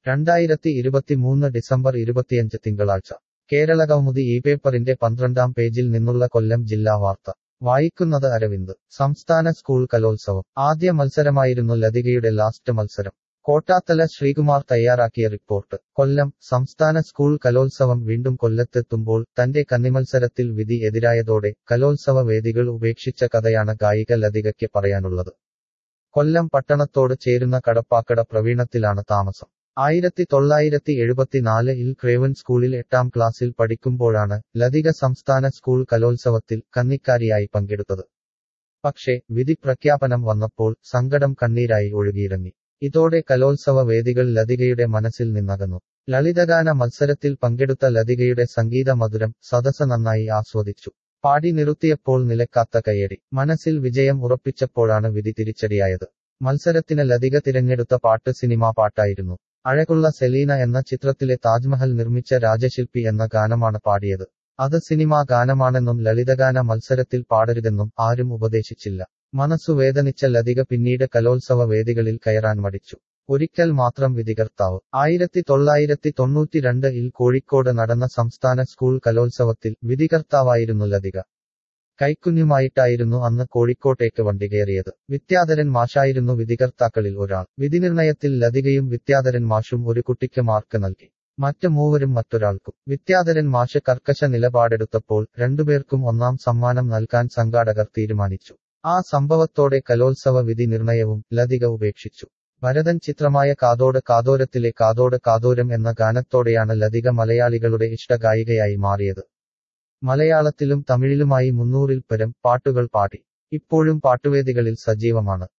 രണ്ടായിരത്തി ഇരുപത്തിമൂന്ന് ഡിസംബർ ഇരുപത്തിയഞ്ച് തിങ്കളാഴ്ച കേരള കൗമുദി ഈ പേപ്പറിന്റെ പന്ത്രണ്ടാം പേജിൽ നിന്നുള്ള കൊല്ലം ജില്ലാ വാർത്ത വായിക്കുന്നത് അരവിന്ദ് സംസ്ഥാന സ്കൂൾ കലോത്സവം ആദ്യ മത്സരമായിരുന്നു ലതികയുടെ ലാസ്റ്റ് മത്സരം കോട്ടാത്തല ശ്രീകുമാർ തയ്യാറാക്കിയ റിപ്പോർട്ട് കൊല്ലം സംസ്ഥാന സ്കൂൾ കലോത്സവം വീണ്ടും കൊല്ലത്തെത്തുമ്പോൾ തന്റെ കന്നിമത്സരത്തിൽ വിധി എതിരായതോടെ കലോത്സവ വേദികൾ ഉപേക്ഷിച്ച കഥയാണ് ഗായിക ലതികയ്ക്ക് പറയാനുള്ളത് കൊല്ലം പട്ടണത്തോട് ചേരുന്ന കടപ്പാക്കട പ്രവീണത്തിലാണ് താമസം ആയിരത്തി തൊള്ളായിരത്തി എഴുപത്തിനാലിൽ ക്രേവൻ സ്കൂളിൽ എട്ടാം ക്ലാസ്സിൽ പഠിക്കുമ്പോഴാണ് ലതിക സംസ്ഥാന സ്കൂൾ കലോത്സവത്തിൽ കന്നിക്കാരിയായി പങ്കെടുത്തത് പക്ഷേ വിധി പ്രഖ്യാപനം വന്നപ്പോൾ സങ്കടം കണ്ണീരായി ഒഴുകിയിറങ്ങി ഇതോടെ കലോത്സവ വേദികൾ ലതികയുടെ മനസ്സിൽ നിന്നകന്നു ലളിതഗാന മത്സരത്തിൽ പങ്കെടുത്ത ലതികയുടെ സംഗീത മധുരം സദസ് നന്നായി ആസ്വദിച്ചു പാടി നിർത്തിയപ്പോൾ നിലക്കാത്ത കയ്യടി മനസ്സിൽ വിജയം ഉറപ്പിച്ചപ്പോഴാണ് വിധി തിരിച്ചടിയായത് മത്സരത്തിന് ലതിക തിരഞ്ഞെടുത്ത പാട്ട് സിനിമാ പാട്ടായിരുന്നു അഴകുള്ള സെലീന എന്ന ചിത്രത്തിലെ താജ്മഹൽ നിർമ്മിച്ച രാജശില്പി എന്ന ഗാനമാണ് പാടിയത് അത് സിനിമാ ഗാനമാണെന്നും ലളിതഗാന മത്സരത്തിൽ പാടരുതെന്നും ആരും ഉപദേശിച്ചില്ല മനസ്സു വേദനിച്ച ലതിക പിന്നീട് കലോത്സവ വേദികളിൽ കയറാൻ മടിച്ചു ഒരിക്കൽ മാത്രം വിധികർത്താവ് ആയിരത്തി തൊള്ളായിരത്തി തൊണ്ണൂറ്റിരണ്ടിൽ കോഴിക്കോട് നടന്ന സംസ്ഥാന സ്കൂൾ കലോത്സവത്തിൽ വിധികർത്താവായിരുന്നു ലതിക കൈക്കുഞ്ഞുമായിട്ടായിരുന്നു അന്ന് കോഴിക്കോട്ടേക്ക് വണ്ടി കയറിയത് വിദ്യാധരൻ മാഷായിരുന്നു വിധികർത്താക്കളിൽ ഒരാൾ വിധിനിർണയത്തിൽ ലതികയും വിദ്യാധരൻ മാഷും ഒരു കുട്ടിക്ക് മാർക്ക് നൽകി മറ്റ് മൂവരും മറ്റൊരാൾക്കും വിദ്യാധരൻ മാഷ് കർക്കശ നിലപാടെടുത്തപ്പോൾ രണ്ടുപേർക്കും ഒന്നാം സമ്മാനം നൽകാൻ സംഘാടകർ തീരുമാനിച്ചു ആ സംഭവത്തോടെ കലോത്സവ വിധി നിർണയവും ലതിക ഉപേക്ഷിച്ചു ഭരതൻ ചിത്രമായ കാതോട് കാതോരത്തിലെ കാതോട് കാതോരം എന്ന ഗാനത്തോടെയാണ് ലതിക മലയാളികളുടെ ഇഷ്ടഗായികയായി മാറിയത് മലയാളത്തിലും തമിഴിലുമായി മുന്നൂറിൽ പരം പാട്ടുകൾ പാടി ഇപ്പോഴും പാട്ടുവേദികളിൽ സജീവമാണ്